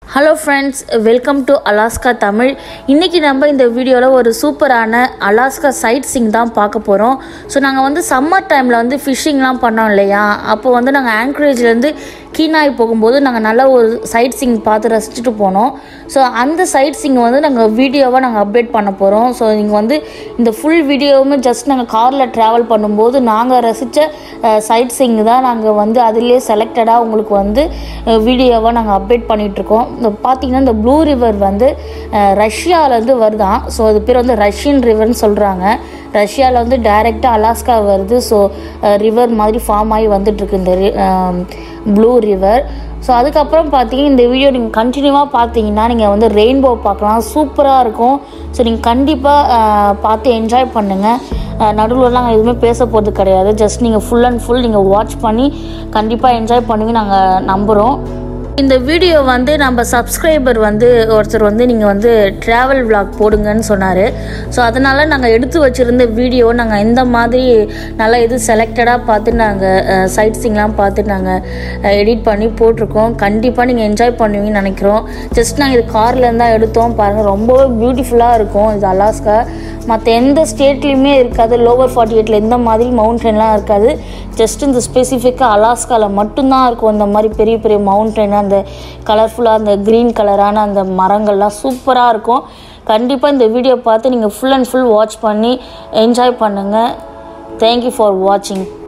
hello friends welcome to Alaska Tamil இன்றைக்கி நம்ம இந்த வீடியோவில் ஒரு சூப்பரான அலாஸ்கா சைட் சீங் தான் பார்க்க போகிறோம் ஸோ நாங்கள் வந்து சம்மர் டைமில் வந்து ஃபிஷ்ஷிங்லாம் பண்ணோம் இல்லையா அப்போ வந்து நாங்கள் ஆங்க்ரேஜ்லேருந்து கீனாய் போகும்போது நாங்கள் நல்ல ஒரு சைட் சீங் பார்த்து ரசிச்சுட்டு போனோம் ஸோ அந்த சைட் சீங் வந்து நாங்கள் வீடியோவாக நாங்கள் அப்டேட் பண்ண போகிறோம் ஸோ நீங்கள் வந்து இந்த ஃபுல் வீடியோவுமே ஜஸ்ட் நாங்கள் காரில் ட்ராவல் பண்ணும்போது நாங்கள் ரசித்த சைட் சீங் தான் நாங்கள் வந்து அதிலே செலக்டடாக உங்களுக்கு வந்து வீடியோவாக நாங்கள் அப்டேட் பண்ணிகிட்ருக்கோம் இந்த பார்த்தீங்கன்னா இந்த ப்ளூ ரிவர் வந்து அஹ், ரஷ்யாவிலேருந்து வருதான் ஸோ அது பேர் வந்து ரஷ்யன் ரிவர்னு சொல்கிறாங்க ரஷ்யாவில் வந்து டைரெக்டாக அலாஸ்கா வருது ஸோ ரிவர் மாதிரி ஃபார்ம் ஆகி வந்துட்டுருக்கு இந்த ப்ளூ ரிவர் ஸோ அதுக்கப்புறம் பார்த்தீங்கன்னா இந்த வீடியோ நீங்கள் கண்டினியூவாக பார்த்தீங்கன்னா நீங்கள் வந்து ரெயின்போ பார்க்கலாம் சூப்பராக இருக்கும் ஸோ நீங்கள் கண்டிப்பாக பார்த்து என்ஜாய் பண்ணுங்கள் நடுவில்லாம் எதுவுமே பேச போகிறது கிடையாது ஜஸ்ட் நீங்கள் ஃபுல் அண்ட் ஃபுல் நீங்கள் வாட்ச் பண்ணி கண்டிப்பாக என்ஜாய் பண்ணுவீங்க நாங்கள் நம்புகிறோம் இந்த வீடியோ வந்து நம்ம சப்ஸ்கிரைபர் வந்து ஒருத்தர் வந்து நீங்கள் வந்து ட்ராவல் vlog போடுங்கன்னு சொன்னார் ஸோ அதனால் நாங்கள் எடுத்து வச்சுருந்த வீடியோ நாங்கள் இந்த மாதிரி நல்லா இது செலக்டடாக பார்த்து நாங்கள் சைட் சீங்லாம் பார்த்து நாங்கள் எடிட் பண்ணி போட்டிருக்கோம் கண்டிப்பாக நீங்கள் என்ஜாய் பண்ணுவீங்கன்னு நினைக்கிறோம் ஜஸ்ட் நாங்கள் இது கார்லேருந்து தான் எடுத்தோம் பாருங்கள் ரொம்பவே பியூட்டிஃபுல்லாக இருக்கும் இது அலாஸ்கா மற்ற எந்த ஸ்டேட்லேயுமே இருக்காது லோவர் ஃபார்ட்டி எயிட்டில் இந்த மாதிரி மவுண்டன்லாம் இருக்காது ஜஸ்ட் இந்த ஸ்பெசிஃபிக்காக அலாஸ்காவில் மட்டும்தான் இருக்கும் இந்த மாதிரி பெரிய பெரிய மவுண்டன் அந்த கலர்ஃபுல்லாக அந்த க்ரீன் கலரான அந்த மரங்கள்லாம் சூப்பராக இருக்கும் கண்டிப்பாக இந்த வீடியோ பார்த்து நீங்கள் ஃபுல் அண்ட் ஃபுல் வாட்ச் பண்ணி என்ஜாய் பண்ணுங்கள் தேங்க்யூ ஃபார் வாட்சிங்